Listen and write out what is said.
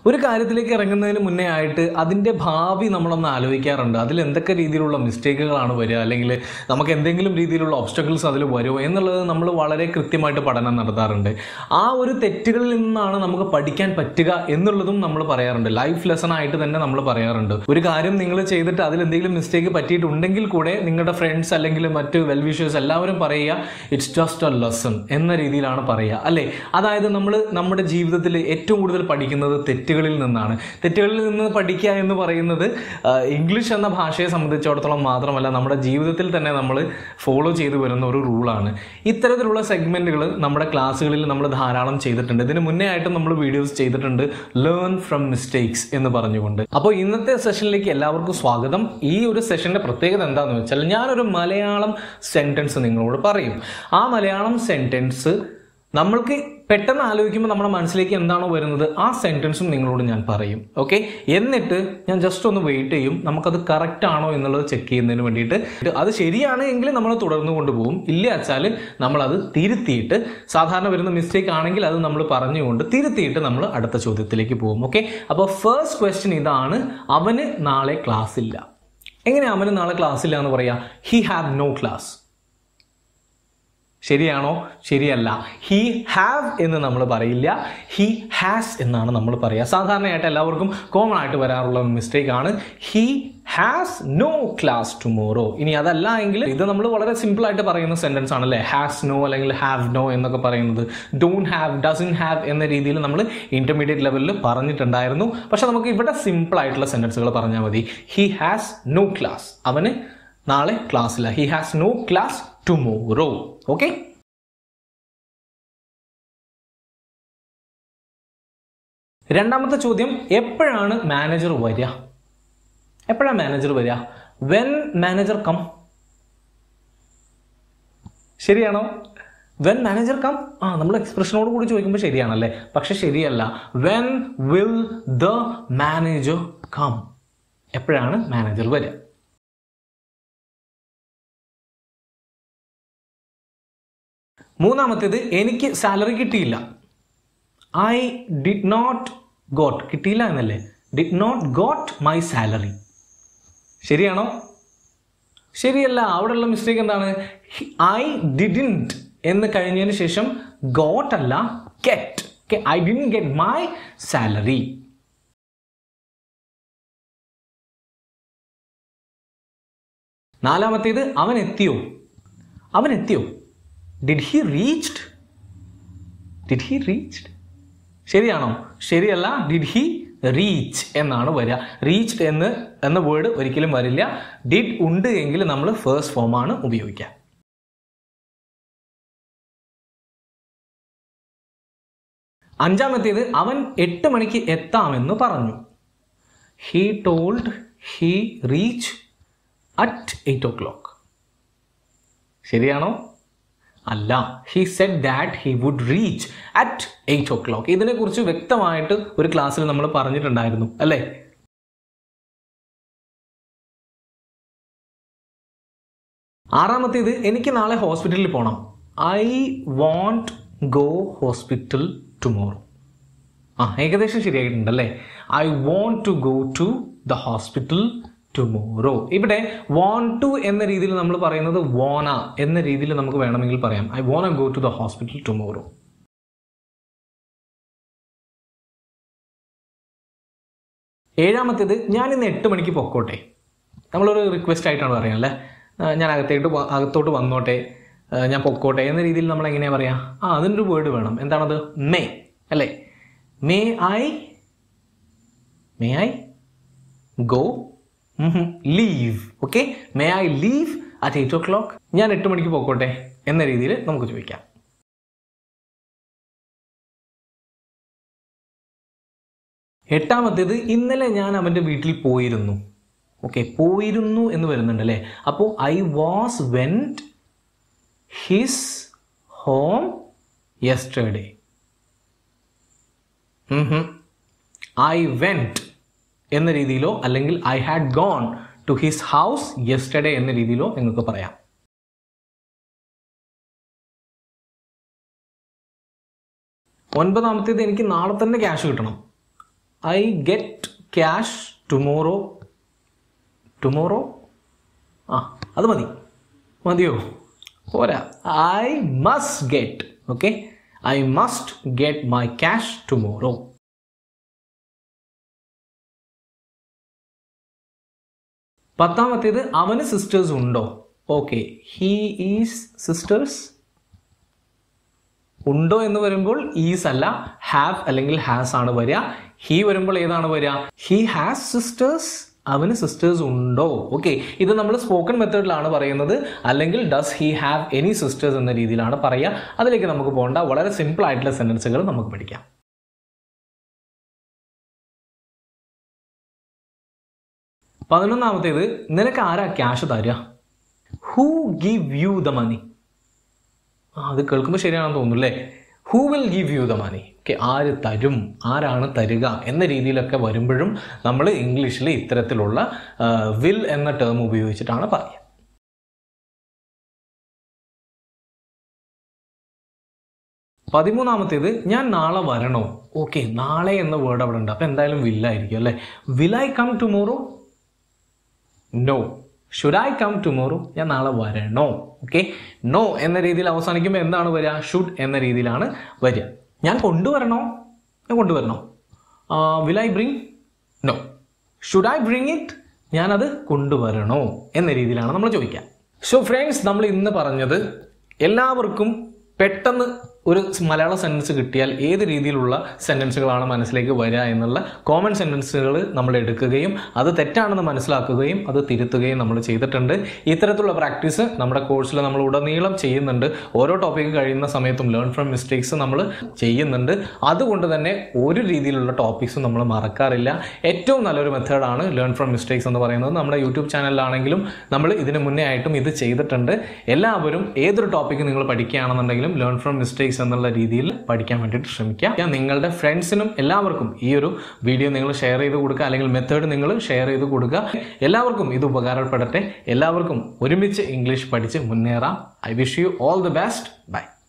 ഒരു കാര്യത്തിലേക്ക് ഇറങ്ങുന്നതിന് മുന്നേ ആയിട്ട് അതിൻ്റെ ഭാവി നമ്മളൊന്ന് ആലോചിക്കാറുണ്ട് അതിൽ എന്തൊക്കെ രീതിയിലുള്ള മിസ്റ്റേക്കുകളാണ് വരിക അല്ലെങ്കിൽ നമുക്ക് എന്തെങ്കിലും രീതിയിലുള്ള ഒബ്സ്റ്റക്കിൾസ് അതിൽ വരുമോ എന്നുള്ളത് നമ്മൾ വളരെ കൃത്യമായിട്ട് പഠനം നടത്താറുണ്ട് ആ ഒരു തെറ്റുകളിൽ നിന്നാണ് നമുക്ക് പഠിക്കാൻ പറ്റുക എന്നുള്ളതും നമ്മൾ പറയാറുണ്ട് ലൈഫ് ലെസൺ ആയിട്ട് തന്നെ നമ്മൾ പറയാറുണ്ട് ഒരു കാര്യം നിങ്ങൾ ചെയ്തിട്ട് അതിൽ എന്തെങ്കിലും മിസ്റ്റേക്ക് പറ്റിയിട്ടുണ്ടെങ്കിൽ കൂടെ നിങ്ങളുടെ ഫ്രണ്ട്സ് അല്ലെങ്കിൽ മറ്റ് വെൽവിഷേഴ്സ് എല്ലാവരും പറയുക ഇറ്റ്സ് ജസ്റ്റ് എ ലെസൺ എന്ന രീതിയിലാണ് പറയുക അല്ലേ അതായത് നമ്മൾ നമ്മുടെ ജീവിതത്തിൽ ഏറ്റവും കൂടുതൽ പഠിക്കുന്നത് തെറ്റുകളിൽ നിന്നാണ് തെറ്റുകളിൽ നിന്ന് പഠിക്കുക എന്ന് പറയുന്നത് ആ, ഇംഗ്ലീഷ് എന്ന ഭാഷയെ സംബന്ധിച്ചിടത്തോളം മാത്രമല്ല നമ്മുടെ ജീവിതത്തിൽ തന്നെ നമ്മൾ ഫോളോ ചെയ്തു വരുന്ന ഒരു റൂളാണ് ഇത്തരത്തിലുള്ള സെഗ്മെന്റുകൾ നമ്മുടെ ക്ലാസ്സുകളിൽ നമ്മൾ ധാരാളം ചെയ്തിട്ടുണ്ട് ഇതിന് മുന്നേ ആയിട്ടും നമ്മൾ വീഡിയോസ് ചെയ്തിട്ടുണ്ട് ലേൺ ഫ്രം മിസ്റ്റേക്സ് എന്ന് പറഞ്ഞുകൊണ്ട് അപ്പോൾ ഇന്നത്തെ സെഷനിലേക്ക് എല്ലാവർക്കും സ്വാഗതം ഈ ഒരു സെഷന്റെ പ്രത്യേകത എന്താണെന്ന് വെച്ചാൽ ഞാനൊരു മലയാളം സെന്റൻസ് നിങ്ങളോട് പറയും ആ മലയാളം സെന്റൻസ് നമ്മൾക്ക് പെട്ടെന്ന് ആലോചിക്കുമ്പോൾ നമ്മുടെ മനസ്സിലേക്ക് എന്താണോ വരുന്നത് ആ സെന്റൻസും നിങ്ങളോട് ഞാൻ പറയും ഓക്കെ എന്നിട്ട് ഞാൻ ജസ്റ്റ് ഒന്ന് വെയിറ്റ് ചെയ്യും നമുക്കത് കറക്റ്റ് ആണോ എന്നുള്ളത് ചെക്ക് ചെയ്യുന്നതിന് വേണ്ടിയിട്ട് അത് ശരിയാണ് എങ്കിൽ നമ്മൾ തുടർന്ന് കൊണ്ടുപോകും ഇല്ല വെച്ചാൽ നമ്മളത് തിരുത്തിയിട്ട് സാധാരണ വരുന്ന മിസ്റ്റേക്ക് ആണെങ്കിൽ അത് നമ്മൾ പറഞ്ഞുകൊണ്ട് തിരുത്തിയിട്ട് നമ്മൾ അടുത്ത ചോദ്യത്തിലേക്ക് പോകും ഓക്കെ അപ്പോൾ ഫസ്റ്റ് ക്വസ്റ്റ്യൻ ഇതാണ് അവന് നാളെ ക്ലാസ് ഇല്ല എങ്ങനെ അവന് നാളെ ക്ലാസ് ഇല്ല എന്ന് പറയാ ഹി ഹാവ് നോ ക്ലാസ് ശരിയാണോ ശരിയല്ല ഹി ഹാവ് എന്ന് നമ്മൾ പറയില്ല ഹി ഹാസ് എന്നാണ് നമ്മൾ പറയുക സാധാരണയായിട്ട് എല്ലാവർക്കും കോമൺ ആയിട്ട് വരാറുള്ള മിസ്റ്റേക്ക് ആണ് he has no class tomorrow ഇനി അതല്ല എങ്കിൽ ഇത് നമ്മൾ വളരെ സിമ്പിൾ ആയിട്ട് പറയുന്ന സെന്റൻസ് ആണല്ലേ ഹാസ് നോ അല്ലെങ്കിൽ ഹാവ് നോ എന്നൊക്കെ പറയുന്നത് ഡോണ്ട് ഹാവ് ഡസൻ ഹാവ് എന്ന രീതിയിൽ നമ്മൾ ഇന്റർമീഡിയറ്റ് ലെവലിൽ പറഞ്ഞിട്ടുണ്ടായിരുന്നു പക്ഷെ നമുക്ക് ഇവിടെ സിമ്പിൾ ആയിട്ടുള്ള സെന്റൻസുകൾ പറഞ്ഞാൽ മതി ഹി ഹാസ് നോ ക്ലാസ് അവന് നാളെ ക്ലാസ് ഇല്ല he has no class tomorrow okay രണ്ടാമത്തെ ചോദ്യം എപ്പോഴാണ് മാനേജർ വരിക എപ്പോഴാണ് മാനേജർ വരിക വെൻ മാനേജർ കം ശരിയാണോ വെൻ മാനേജർ കം ആ നമ്മൾ എക്സ്പ്രഷനോട് കൂടി ചോദിക്കുമ്പോൾ ശരിയാണല്ലേ പക്ഷെ ശരിയല്ല when will the manager come എപ്പോഴാണ് മാനേജർ വരിക മൂന്നാമത്തേത് എനിക്ക് സാലറി കിട്ടിയില്ല ഐ ഡിഡ് നോട്ട് ഗോട്ട് കിട്ടിയില്ല എന്നല്ലേ did not got my salary ശരിയാണോ ശരിയല്ല അവിടെയുള്ള മിസ്റ്റേക്ക് എന്താണ് ഐ ഡിഡിൻറ്റ് എന്ന് കഴിഞ്ഞതിന് ശേഷം ഗോട്ട് അല്ല get I didn't get my salary നാലാമത്തേത് അവൻ എത്തിയോ അവൻ എത്തിയോ did he reached did he reached ശരിയാണോ ശരിയല്ല ഡിഡ് ഹി റീച്ച് എന്നാണ് വരിക റീച്ച്ഡ് എന്ന് എന്ന വേർഡ് ഒരിക്കലും വരില്ല ഡിഡ് ഉണ്ട് എങ്കിൽ നമ്മൾ ഫേസ്റ്റ് ഫോമാണ് ഉപയോഗിക്കുക അഞ്ചാമത്തേത് അവൻ എട്ട് മണിക്ക് എത്താമെന്ന് പറഞ്ഞു he told he reach at eight o'clock ശരിയാണോ അല്ല he said that he would reach at eight o'clock ഇതിനെക്കുറിച്ച് വ്യക്തമായിട്ട് ഒരു ക്ലാസ്സിൽ നമ്മൾ പറഞ്ഞിട്ടുണ്ടായിരുന്നു അല്ലേ ആറാമത്തേത് എനിക്ക് നാളെ ഹോസ്പിറ്റലിൽ പോകണം I want go hospital tomorrow ആ ഏകദേശം ശരിയായിട്ടുണ്ട് അല്ലേ I want to go to the hospital tomorrow ഇവിടെ വോണ്ട് ടു എന്ന രീതിയിൽ നമ്മൾ പറയുന്നത് വോണ എന്ന രീതിയിൽ നമുക്ക് വേണമെങ്കിൽ പറയാം I wanna go to the hospital tomorrow ഏഴാമത്തേത് ഞാൻ ഇന്ന് എട്ട് മണിക്ക് പൊക്കോട്ടെ നമ്മളൊരു റിക്വസ്റ്റ് ആയിട്ടാണ് പറയാം അല്ലേ ആ, ഞാൻ അകത്തേട്ട് വ- അകത്തോട്ട് വന്നോട്ടെ ആ, ഞാൻ പൊക്കോട്ടെ എന്ന രീതിയിൽ നമ്മൾ എങ്ങനെയാ പറയാ ആ അതിനൊരു വേർഡ് വേണം എന്താണത് മേ അല്ലേ may I may I go leave okay may I leave at eight o'clock ഞാൻ എട്ട് മണിക്ക് പോക്കോട്ടെ എന്ന രീതിയിൽ നമുക്ക് ചോദിക്കാം എട്ടാമത്തേത് ഇന്നലെ ഞാൻ അവൻ്റെ വീട്ടിൽ പോയിരുന്നു ഓക്കെ പോയിരുന്നു എന്ന് വരുന്നുണ്ട് അല്ലേ അപ്പോൾ I was went his home yesterday I went എന്ന രീതിയിലോ അല്ലെങ്കിൽ I had gone to his house yesterday എന്ന രീതിയിലോ നിങ്ങൾക്ക് പറയാം ഒൻപതാമത്തേത് എനിക്ക് നാളെ തന്നെ ക്യാഷ് കിട്ടണം I get cash tomorrow tomorrow ആ അത് മതി മതിയോ പോരാ I must get okay I must get my cash tomorrow പത്താമത്തേത് അവന് സിസ്റ്റേഴ്സ് ഉണ്ടോ ഓക്കെ ഹീ ഈസ് സിസ്റ്റേഴ്സ് ഉണ്ടോ എന്ന് വരുമ്പോൾ ഈസ് അല്ല ഹാവ് അല്ലെങ്കിൽ ഹാസ് ആണ് വരിക ഹീ വരുമ്പോൾ ഏതാണ് വരിക ഹി ഹാസ് സിസ്റ്റേഴ്സ് അവന് സിസ്റ്റേഴ്സ് ഉണ്ടോ ഓക്കെ ഇത് നമ്മൾ സ്പോക്കൺ മെത്തേഡിലാണ് പറയുന്നത് അല്ലെങ്കിൽ does he have any sisters എന്ന രീതിയിലാണ് പറയുക അതിലേക്ക് നമുക്ക് പോകേണ്ട വളരെ സിമ്പിൾ ആയിട്ടുള്ള സെന്റൻസുകൾ നമുക്ക് പഠിക്കാം പതിനൊന്നാമത്തേത് നിനക്ക് ആരാ ക്യാഷ് തരിക who give you the money ആ അത് കേൾക്കുമ്പോൾ ശരിയാണെന്ന് തോന്നുന്നു അല്ലേ who will give you the money okay ആര് തരും ആരാണ് തരിക എന്ന രീതിയിലൊക്കെ വരുമ്പോഴും നമ്മൾ ഇംഗ്ലീഷിൽ ഇത്തരത്തിലുള്ള വിൽ എന്ന ടേം ഉപയോഗിച്ചിട്ടാണ് പറയുക പതിമൂന്നാമത്തേത് ഞാൻ നാളെ വരണോ ഓക്കെ നാളെ എന്ന വേർഡ് അവിടെ ഉണ്ട് അപ്പം എന്തായാലും വില്ലായിരിക്കും അല്ലേ will I come tomorrow no should I come tomorrow ഞാൻ നാളെ വരണോ ഓക്കെ നോ എന്ന രീതിയിൽ അവസാനിക്കുമ്പോൾ എന്താണ് വരിക ഷുഡ് എന്ന രീതിയിലാണ് വരിക ഞാൻ കൊണ്ടുവരണോ ഞാൻ കൊണ്ടുവരണോ will I bring no should I bring it ഞാനത് കൊണ്ടുവരണോ എന്ന രീതിയിലാണ് നമ്മൾ ചോദിക്കുക സോ ഫ്രണ്ട്സ് നമ്മൾ ഇന്ന് പറഞ്ഞത് എല്ലാവർക്കും പെട്ടെന്ന് ഒരു മലയാള സെൻറ്റൻസ് കിട്ടിയാൽ ഏത് രീതിയിലുള്ള സെൻറ്റൻസുകളാണ് മനസ്സിലേക്ക് വരിക എന്നുള്ള കോമൺ സെൻറ്റൻസുകൾ നമ്മൾ എടുക്കുകയും അത് തെറ്റാണെന്ന് മനസ്സിലാക്കുകയും അത് തിരുത്തുകയും നമ്മൾ ചെയ്തിട്ടുണ്ട് ഇത്തരത്തിലുള്ള പ്രാക്ടീസ് നമ്മുടെ കോഴ്സിൽ നമ്മൾ ഉടനീളം ചെയ്യുന്നുണ്ട് ഓരോ ടോപ്പിക്ക് കഴിയുന്ന സമയത്തും ലേൺ ഫ്രം മിസ്റ്റേക്സ് നമ്മൾ ചെയ്യുന്നുണ്ട് അതുകൊണ്ട് തന്നെ ഒരു രീതിയിലുള്ള ടോപ്പിക്സും നമ്മൾ മറക്കാറില്ല ഏറ്റവും നല്ലൊരു മെത്തേഡാണ് ലേൺ ഫ്രം മിസ്റ്റേക്സ് എന്ന് പറയുന്നത് നമ്മുടെ യൂട്യൂബ് ചാനലിലാണെങ്കിലും നമ്മൾ ഇതിന് മുന്നേ ആയിട്ടും ഇത് ചെയ്തിട്ടുണ്ട് എല്ലാവരും ഏതൊരു ടോപ്പിക്ക് നിങ്ങൾ പഠിക്കുകയാണെന്നുണ്ടെങ്കിലും ലേൺ ഫ്രം മിസ്റ്റേക്സ് എന്നുള്ള രീതിയിൽ പഠിക്കാൻ വേണ്ടിയിട്ട് ശ്രമിക്കുക നിങ്ങളുടെ ഫ്രണ്ട്സിനും എല്ലാവർക്കും ഈ ഒരു വീഡിയോ നിങ്ങൾ ഷെയർ ചെയ്ത് കൊടുക്കുക അല്ലെങ്കിൽ മെത്തേഡ് നിങ്ങൾ ഷെയർ ചെയ്ത് കൊടുക്കുക എല്ലാവർക്കും ഇത് ഉപകാരപ്പെടട്ടെ എല്ലാവർക്കും ഒരുമിച്ച് ഇംഗ്ലീഷ് പഠിച്ച് മുന്നേറാം I wish you all the best by